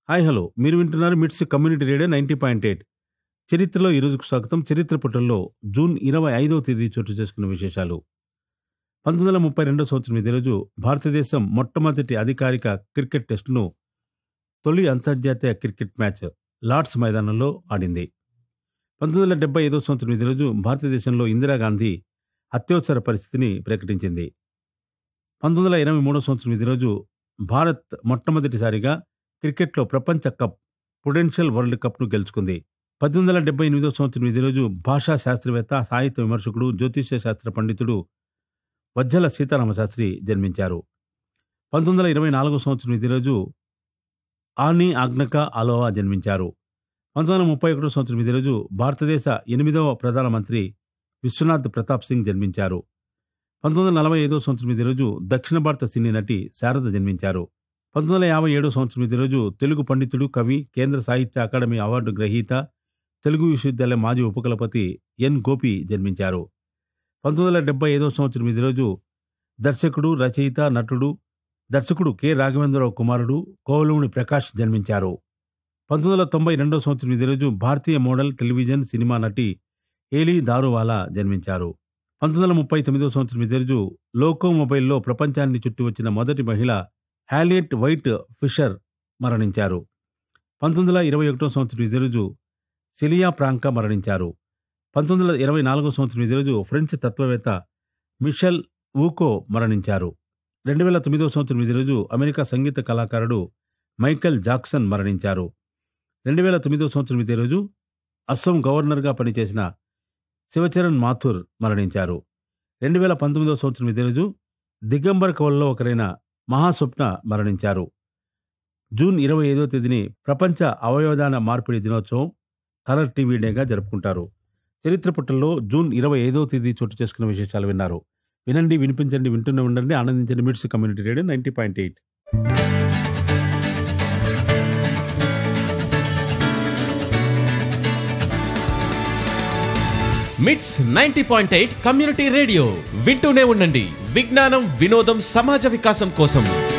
hi hello మీరు వింటున్నారు MITS community radio ninety point eight చరిత్రలో ఈరోజుకు స్వాగతం చరిత్ర పుటల్లో జూన్ ఇరవై ఐదవ తేదీ చోటు చేసుకున్న విశేషాలు పంతొమ్మిది వందల ముప్పై రెండో సంవత్సరం ఇదే రోజు భారతదేశం మొట్టమొదటి అధికారిక క్రికెట్ టెస్టును తొలి అంతర్జాతీయ క్రికెట్ మ్యాచ్ లార్డ్స్ మైదానంలో ఆడింది పంతొమ్మిది వందల డెబ్బై ఐదో సంవత్సరం ఇదే రోజు భారతదేశంలో ఇందిరాగాంధీ అత్యవసర పరిస్థితిని ప్రకటించింది పంతొమ్మిది వందల ఎనభై మూడో సంవత్సరం ఇదే రోజు భారత్ మొట్టమొదటిసారిగా క్రికెట్లో ప్రపంచ కప్ పొటెన్షియల్ వరల్డ్ కప్ను గెలుచుకుంది పద్దెనిమిది వందల డెబ్బై ఎనిమిదో సంవత్సరం ఇదే రోజు భాషా శాస్త్రవేత్త సాహిత్య విమర్శకుడు జ్యోతిష్య శాస్త్ర పండితుడు వజ్జల సీతారామ శాస్త్రి జన్మించారు పంతొమ్మిది వందల ఇరవై నాలుగో సంవత్సరం ఇదే రోజు ఆని ఆగ్నక అలోవా జన్మించారు పంతొమ్మిది వందల ముప్పై ఒకటో సంవత్సరం ఇదే రోజు భారతదేశ ఎనిమిదవ ప్రధానమంత్రి విశ్వనాథ్ ప్రతాప్ సింగ్ జన్మించారు పంతొమ్మిది వందల నలభై ఐదో సంవత్సరం ఇదే రోజు దక్షిణ భారత సినీ నటి శారద జన్మించారు పంతొమ్మిది వందల యాభై ఏడో సంవత్సరం ఇదే రోజు తెలుగు పండితుడు కవి కేంద్ర సాహిత్య అకాడమీ అవార్డు గ్రహీత తెలుగు విశ్వవిద్యాలయ మాజీ ఉపకులపతి ఎన్ గోపి జన్మించారు పంతొమ్మిది వందల డెబ్బై ఐదో సంవత్సరం ఇదే రోజు దర్శకుడు రచయిత నటుడు దర్శకుడు కె రాఘవేంద్రరావు కుమారుడు కోవలముని ప్రకాష్ జన్మించారు పంతొమ్మిది వందల తొంభై రెండో సంవత్సరం ఇదే రోజు భారతీయ మోడల్ టెలివిజన్ సినిమా నటి ఏలీ దారువాలా జన్మించారు పంతొమ్మిది వందల ముప్పై తొమ్మిదో సంవత్సరం ఇదే రోజు లోకో మొబైల్లో ప్రపంచాన్ని చుట్టి వచ్చిన మొదటి మహిళ హ్యాలియట్ వైట్ ఫిషర్ మరణించారు పంతొమ్మిది వందల ఇరవై ఒకటో సంవత్సరం ఇదే రోజు సిలియా ప్రాంకా మరణించారు పంతొమ్మిది వందల ఇరవై నాలుగో సంవత్సరం ఇదే రోజు ఫ్రెంచ్ తత్వవేత్త మిషెల్ ఊకో మరణించారు రెండు వేల తొమ్మిదో సంవత్సరం ఇదే రోజు అమెరికా సంగీత కళాకారుడు మైకెల్ జాక్సన్ మరణించారు రెండు వేల తొమ్మిదో సంవత్సరం ఇదే రోజు అస్సాం గవర్నర్గా పనిచేసిన శివచరణ్ మాథుర్ మరణించారు రెండు వేల పంతొమ్మిదో సంవత్సరం ఇదే రోజు దిగంబర్ కవుల్లో ఒకరైన మహాస్వప్న మరణించారు జూన్ ఇరవై ఐదో తేదీని ప్రపంచ అవయవదాన మార్పిడి దినోత్సవం కలర్ టీవీ డేగా జరుపుకుంటారు చరిత్ర పుటల్లో జూన్ ఇరవై ఐదో తేదీ చోటు చేసుకున్న విశేషాలు విన్నారు వినండి వినిపించండి వింటూనే ఉండండి ఆనందించండి MITS community radio ninety point eight MITS ninety point eight community radio వింటూనే ఉండండి విజ్ఞానం వినోదం సమాజ వికాసం కోసం